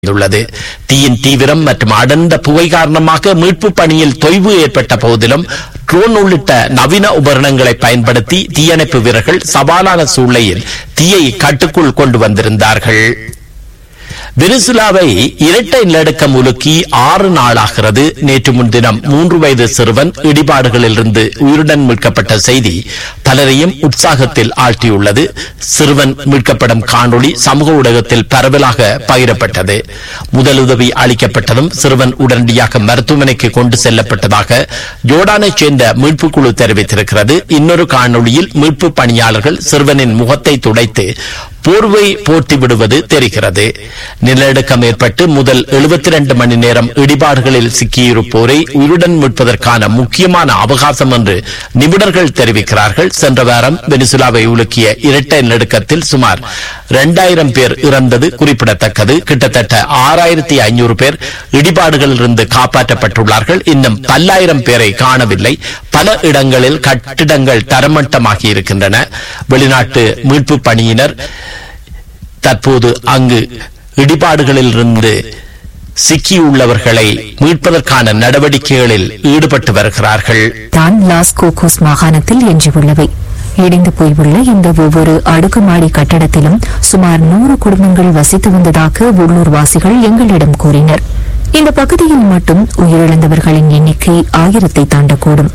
உள்ளது தீயின் தீவிரம் மற்றும் அடர்ந்த புகை காரணமாக மீட்பு பணியில் தொய்வு ஏற்பட்ட போதிலும் ட்ரோன் உள்ளிட்ட நவீன உபகரணங்களை பயன்படுத்தி தீயணைப்பு வீரர்கள் சவாலான சூழ்நிலையில் தீயை கட்டுக்குள் கொண்டு வந்திருந்தார்கள் வெனிசுலாவை இரட்டை நிலநடுக்கம் உலுக்கி ஆறு நாளாகிறது நேற்று முன்தினம் மூன்று வயது சிறுவன் இடிபாடுகளிலிருந்து உயிருடன் மீட்கப்பட்ட செய்தி பலரையும் உற்சாகத்தில் ஆழ்த்தியுள்ளது சிறுவன் மீட்கப்படும் காணொளி சமூக ஊடகத்தில் பரவலாக பகிரப்பட்டது முதலுதவி அளிக்கப்பட்டதும் சிறுவன் உடனடியாக மருத்துவமனைக்கு கொண்டு செல்லப்பட்டதாக ஜோர்டானைச் சேர்ந்த மீட்பு குழு தெரிவித்திருக்கிறது இன்னொரு காணொளியில் மீட்பு பணியாளர்கள் சிறுவனின் முகத்தை துடைத்து போர்வை போர்த்தி விடுவது தெரிகிறது நிலநடுக்கம் ஏற்பட்டு முதல் 72 மணி நேரம் இடிபாடுகளில் சிக்கியிருப்போரை உயிருடன் மீட்பதற்கான முக்கியமான அவகாசம் என்று நிபுணர்கள் தெரிவிக்கிறார்கள் சென்ற வாரம் வெனிசுலாவை உலுக்கிய இரட்டை நிலநடுக்கத்தில் சுமார் 2000 பேர் இறந்தது குறிப்பிடத்தக்கது கிட்டத்தட்ட ஆறாயிரத்தி ஐநூறு பேர் இடிபாடுகளிலிருந்து காப்பாற்றப்பட்டுள்ளார்கள் இன்னும் பல்லாயிரம் பேரை காணவில்லை பல இடங்களில் கட்டிடங்கள் தரமட்டமாகி இருக்கின்றன வெளிநாட்டு மீட்பு பணியினர் தற்போது அங்கு இடிபாடுகளிலிருந்து சிக்கியுள்ளவர்களை மீட்பதற்கான நடவடிக்கைகளில் ஈடுபட்டு வருகிறார்கள் தான் லாஸ் கோகோஸ் மாகாணத்தில் எஞ்சியுள்ளவை இடிந்து போயுள்ள இந்த ஒவ்வொரு அடுக்குமாடி கட்டடத்திலும் சுமார் நூறு குடும்பங்கள் வசித்து வந்ததாக உள்ளூர்வாசிகள் எங்களிடம் கூறினர் இந்த பகுதியில் மட்டும் உயிரிழந்தவர்களின் எண்ணிக்கை ஆயிரத்தை தாண்டக்கூடும்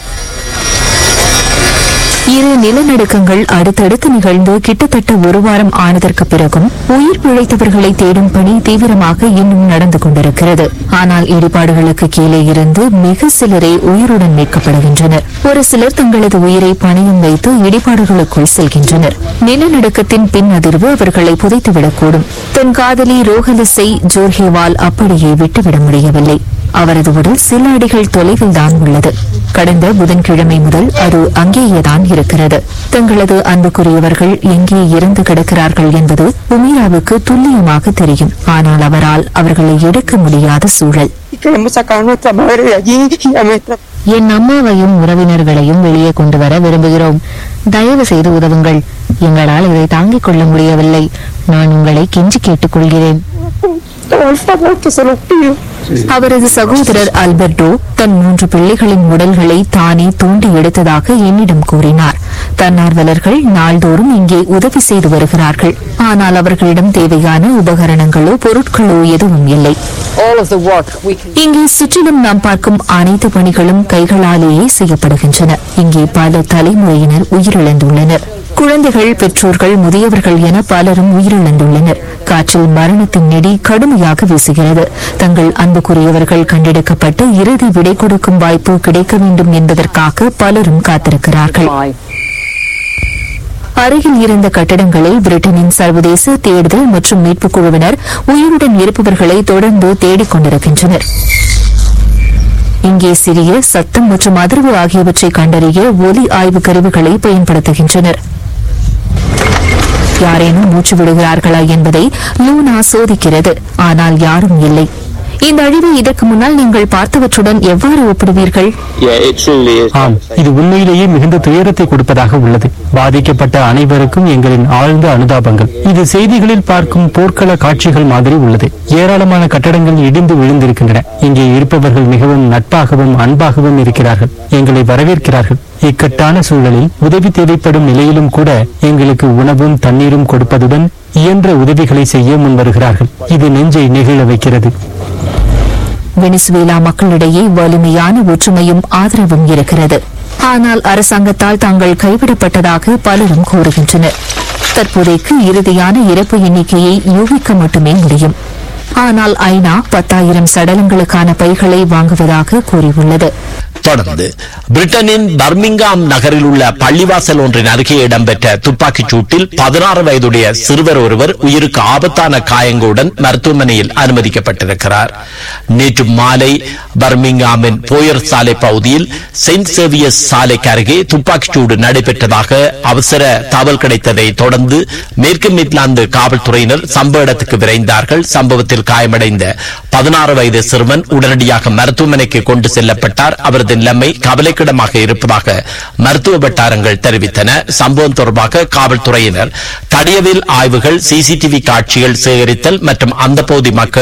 இரு நிலநடுக்கங்கள் அடுத்தடுத்து நிகழ்ந்து கிட்டத்தட்ட ஒரு வாரம் ஆனதற்கு பிறகும் உயிர் பிழைத்தவர்களை தேடும் பணி தீவிரமாக இன்னும் நடந்து கொண்டிருக்கிறது ஆனால் இடிபாடுகளுக்கு கீழே இருந்து மிக சிலரே உயிருடன் மீட்கப்படுகின்றனர் ஒரு சிலர் தங்களது உயிரை பணியம் வைத்து இடிபாடுகளுக்குள் செல்கின்றனர் நிலநடுக்கத்தின் பின் அதிர்வு அவர்களை புதைத்துவிடக்கூடும் தன் காதலி ரோஹலிஸை ஜோர்ஹேவால் அப்படியே விட்டுவிட முடியவில்லை அவரது உடல் சில அடிகள் தொலைவில் தான் உள்ளது கடந்த புதன்கிழமை முதல் அது அங்கேயேதான் இருக்கிறது தங்களது அன்புக்குரியவர்கள் எங்கே இறந்து கிடக்கிறார்கள் என்பது உமீராவுக்கு துல்லியமாக தெரியும் ஆனால் அவரால் அவர்களை எடுக்க முடியாத சூழல் y queremos sacar a nuestra madre de allí y a nuestra என் அம்மாவையும் உறவினர்களையும் வெளியே கொண்டு வர விரும்புகிறோம் தயவு செய்து உதவுங்கள் எங்களால் இதை தாங்கிக் கொள்ள முடியவில்லை நான் உங்களை கெஞ்சி கேட்டுக்கொள்கிறேன் todo el favor que se los pido. அவரது சகோதரர் அல்பர்டோ தன் மூன்று பிள்ளைகளின் உடல்களை தானே தோண்டி எடுத்ததாக என்னிடம் கூறினார் தன்னார்வலர்கள் நாள்தோறும் இங்கே உதவி செய்து வருகிறார்கள் ஆனால் அவர்களிடம் தேவையான உபகரணங்களோ பொருட்களோ எதுவும் இல்லை All of the work we can இங்கே சுற்றிலும் நாம் பார்க்கும் அனைத்து பணிகளும் கைகளாலேயே செய்யப்படுகின்றன இங்கே பல தலைமுறையினர் உயிரிழந்துள்ளனர் குழந்தைகள் பெற்றோர்கள் முதியவர்கள் என பலரும் உயிரிழந்துள்ளனர் காற்றில் மரணத்தின் நெடி கடுமையாக வீசுகிறது தங்கள் அன்புக்குரியவர்கள் கண்டெடுக்கப்பட்டு இறுதி விடை கொடுக்கும் வாய்ப்பு கிடைக்க வேண்டும் என்பதற்காக பலரும் காத்திருக்கிறார்கள் buy. அருகில் இருந்த கட்டடங்களில் பிரிட்டனின் சர்வதேச தேடுதல் மற்றும் மீட்புக் குழுவினர் உயிருடன் இருப்பவர்களை தொடர்ந்து தேடிக் கொண்டிருக்கின்றனர் இங்கே சிறிய சத்தம் மற்றும் அதிர்வு ஆகியவற்றை கண்டறிய ஒலி ஆய்வு கருவிகளை பயன்படுத்துகின்றனர் யாரேனும் மூச்சு விடுகிறார்களா என்பதை லூனா சோதிக்கிறது ஆனால் யாரும் இல்லை இந்த அழிவை இதற்கு முன்னால் நீங்கள் பார்த்தவற்றுடன் எவ்வாறு ஒப்பிடுவீர்கள் Yeah, it truly is. ஆம் இது உண்மையிலேயே மிகுந்த துயரத்தை கொடுப்பதாக உள்ளது பாதிக்கப்பட்ட அனைவருக்கும் எங்களின் ஆழ்ந்த அனுதாபங்கள் இது செய்திகளில் பார்க்கும் போர்க்கள காட்சிகள் மாதிரி உள்ளது ஏராளமான கட்டடங்கள் இடிந்து விழுந்திருக்கின்றன இங்கே இருப்பவர்கள் மிகவும் நட்பாகவும் அன்பாகவும் இருக்கிறார்கள் எங்களை வரவேற்கிறார்கள் இக்கட்டான சூழலில் உதவி தேவைப்படும் நிலையிலும் கூட எங்களுக்கு உணவும் தண்ணீரும் கொடுப்பதுடன் இயன்ற உதவிகளை செய்ய முன்வருகிறார்கள் இது நெஞ்சை நெகிழ வைக்கிறது வெனிசுவேலா மக்களிடையே வலிமையான ஒற்றுமையும் ஆதரவும் இருக்கிறது ஆனால் அரசாங்கத்தால் தாங்கள் கைவிடப்பட்டதாக பலரும் கூறுகின்றனர் தற்போதைக்கு இறுதியான இறப்பு எண்ணிக்கையை யூகிக்க மட்டுமே முடியும் ஆனால் ஐநா பத்தாயிரம் சடலங்களுக்கான பைகளை வாங்குவதாக கூறியுள்ளது தொடர்ந்து பிரிட்டனின் பர்மிங்காம் நகரில் உள்ள பள்ளிவாசல் ஒன்றின் அருகே இடம்பெற்ற துப்பாக்கிச் சூட்டில் பதினாறு வயதுடைய சிறுவர் ஒருவர் உயிருக்கு ஆபத்தான காயங்களுடன் மருத்துவமனையில் அனுமதிக்கப்பட்டிருக்கிறார் நேற்று மாலை பர்மிங்காமின் போயர் சாலை பகுதியில் செயின்ட் சேவியர்ஸ் சாலைக்கு அருகே துப்பாக்கிச் சூடு நடைபெற்றதாக அவசர தகவல் கிடைத்ததை தொடர்ந்து மேற்கு மிட்லாந்து காவல்துறையினர் சம்பவ இடத்துக்கு விரைந்தார்கள் சம்பவத்தில் காயமடைந்த பதினாறு வயது சிறுவன் உடனடியாக மருத்துவமனைக்கு கொண்டு செல்லப்பட்டார் அவரது அவரது நிலைமை கவலைக்கிடமாக இருப்பதாக மருத்துவ வட்டாரங்கள் தெரிவித்தன சம்பவம் தொடர்பாக காவல்துறையினர் தடயவியல் ஆய்வுகள் சிசிடிவி காட்சிகள் சேகரித்தல் மற்றும் அந்த பகுதி மக்கள்